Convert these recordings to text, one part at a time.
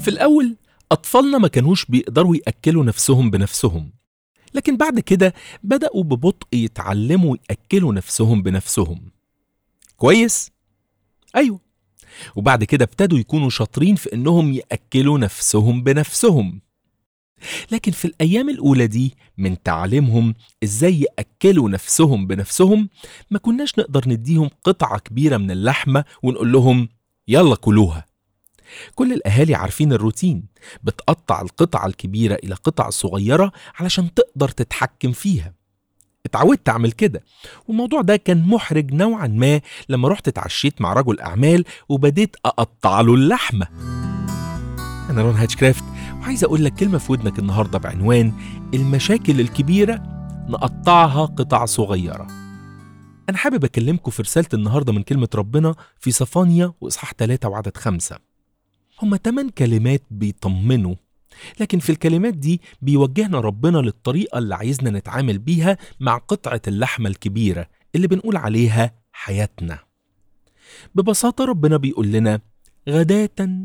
في الأول أطفالنا ما كانوش بيقدروا يأكلوا نفسهم بنفسهم لكن بعد كده بدأوا ببطء يتعلموا يأكلوا نفسهم بنفسهم كويس؟ أيوه وبعد كده ابتدوا يكونوا شاطرين في إنهم يأكلوا نفسهم بنفسهم لكن في الأيام الأولى دي من تعليمهم إزاي يأكلوا نفسهم بنفسهم ما كناش نقدر نديهم قطعة كبيرة من اللحمة ونقول لهم يلا كلوها كل الأهالي عارفين الروتين بتقطع القطعة الكبيرة إلى قطع صغيرة علشان تقدر تتحكم فيها اتعودت أعمل كده والموضوع ده كان محرج نوعا ما لما رحت اتعشيت مع رجل أعمال وبديت أقطع له اللحمة أنا رون هاتشكرافت وعايز أقول لك كلمة في ودنك النهاردة بعنوان المشاكل الكبيرة نقطعها قطع صغيرة أنا حابب أكلمكم في رسالة النهاردة من كلمة ربنا في صفانيا وإصحاح 3 وعدد خمسة هما تمن كلمات بيطمنوا لكن في الكلمات دي بيوجهنا ربنا للطريقة اللي عايزنا نتعامل بيها مع قطعة اللحمة الكبيرة اللي بنقول عليها حياتنا ببساطة ربنا بيقول لنا غداة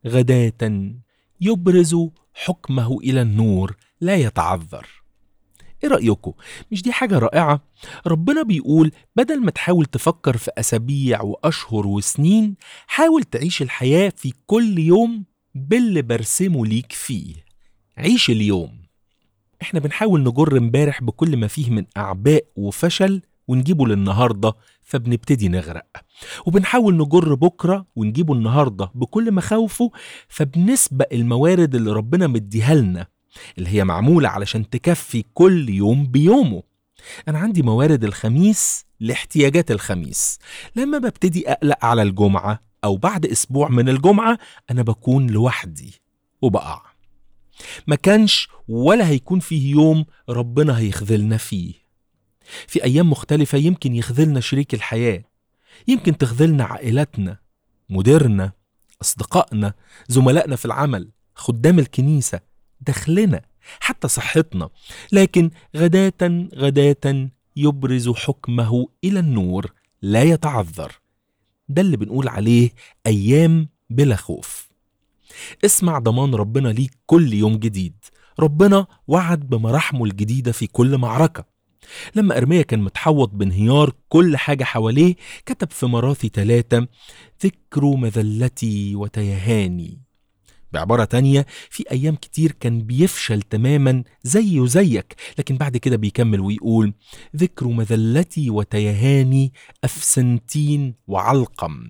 غداة يبرز حكمه إلى النور لا يتعذر ايه رأيكم؟ مش دي حاجة رائعة؟ ربنا بيقول بدل ما تحاول تفكر في أسابيع وأشهر وسنين حاول تعيش الحياة في كل يوم باللي برسمه ليك فيه عيش اليوم احنا بنحاول نجر امبارح بكل ما فيه من أعباء وفشل ونجيبه للنهاردة فبنبتدي نغرق وبنحاول نجر بكرة ونجيبه النهاردة بكل مخاوفه فبنسبق الموارد اللي ربنا مديها لنا اللي هي معمولة علشان تكفي كل يوم بيومه أنا عندي موارد الخميس لاحتياجات الخميس لما ببتدي أقلق على الجمعة أو بعد أسبوع من الجمعة أنا بكون لوحدي وبقع ما كانش ولا هيكون فيه يوم ربنا هيخذلنا فيه في أيام مختلفة يمكن يخذلنا شريك الحياة يمكن تخذلنا عائلتنا مديرنا أصدقائنا زملائنا في العمل خدام الكنيسة دخلنا حتى صحتنا لكن غداة غداة يبرز حكمه إلى النور لا يتعذر ده اللي بنقول عليه أيام بلا خوف اسمع ضمان ربنا ليك كل يوم جديد ربنا وعد بمراحمه الجديدة في كل معركة لما أرميا كان متحوط بانهيار كل حاجة حواليه كتب في مراثي ثلاثة ذكروا مذلتي وتيهاني بعبارة تانية في أيام كتير كان بيفشل تماما زي وزيك لكن بعد كده بيكمل ويقول ذكر مذلتي وتيهاني أفسنتين وعلقم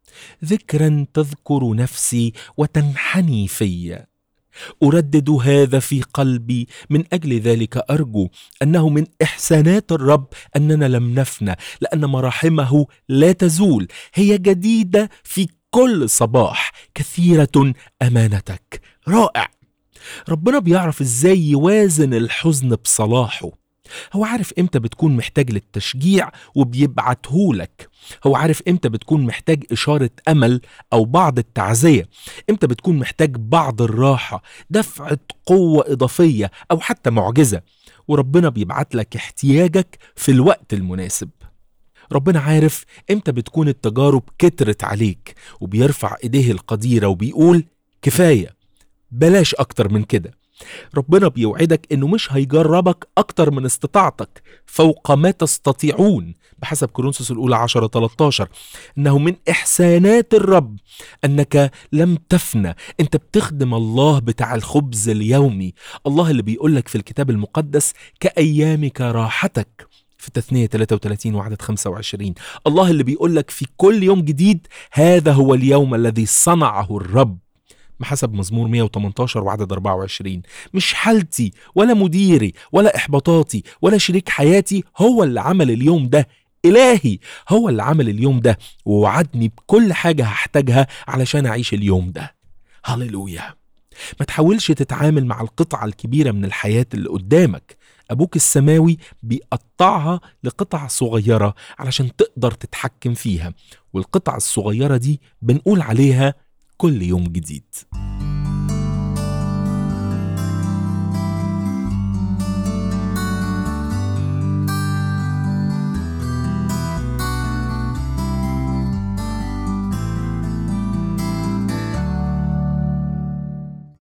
ذكرا تذكر نفسي وتنحني في أردد هذا في قلبي من أجل ذلك أرجو أنه من إحسانات الرب أننا لم نفنى لأن مراحمه لا تزول هي جديدة في كل صباح كثيرة أمانتك رائع ربنا بيعرف ازاي يوازن الحزن بصلاحه هو عارف امتى بتكون محتاج للتشجيع وبيبعتهولك هو عارف امتى بتكون محتاج إشارة أمل أو بعض التعزية امتى بتكون محتاج بعض الراحة دفعة قوة إضافية أو حتى معجزة وربنا بيبعت لك احتياجك في الوقت المناسب ربنا عارف امتى بتكون التجارب كترت عليك وبيرفع ايديه القديرة وبيقول كفاية بلاش اكتر من كده ربنا بيوعدك انه مش هيجربك اكتر من استطاعتك فوق ما تستطيعون بحسب كورنثوس الاولى 10 13 انه من احسانات الرب انك لم تفنى انت بتخدم الله بتاع الخبز اليومي الله اللي بيقولك في الكتاب المقدس كايامك راحتك في تثنية 33 وعدد 25 الله اللي بيقول لك في كل يوم جديد هذا هو اليوم الذي صنعه الرب بحسب مزمور 118 وعدد 24 مش حالتي ولا مديري ولا إحباطاتي ولا شريك حياتي هو اللي عمل اليوم ده إلهي هو اللي عمل اليوم ده ووعدني بكل حاجة هحتاجها علشان أعيش اليوم ده هللويا ما تحاولش تتعامل مع القطعة الكبيرة من الحياة اللي قدامك أبوك السماوي بيقطعها لقطع صغيرة علشان تقدر تتحكم فيها والقطع الصغيرة دي بنقول عليها كل يوم جديد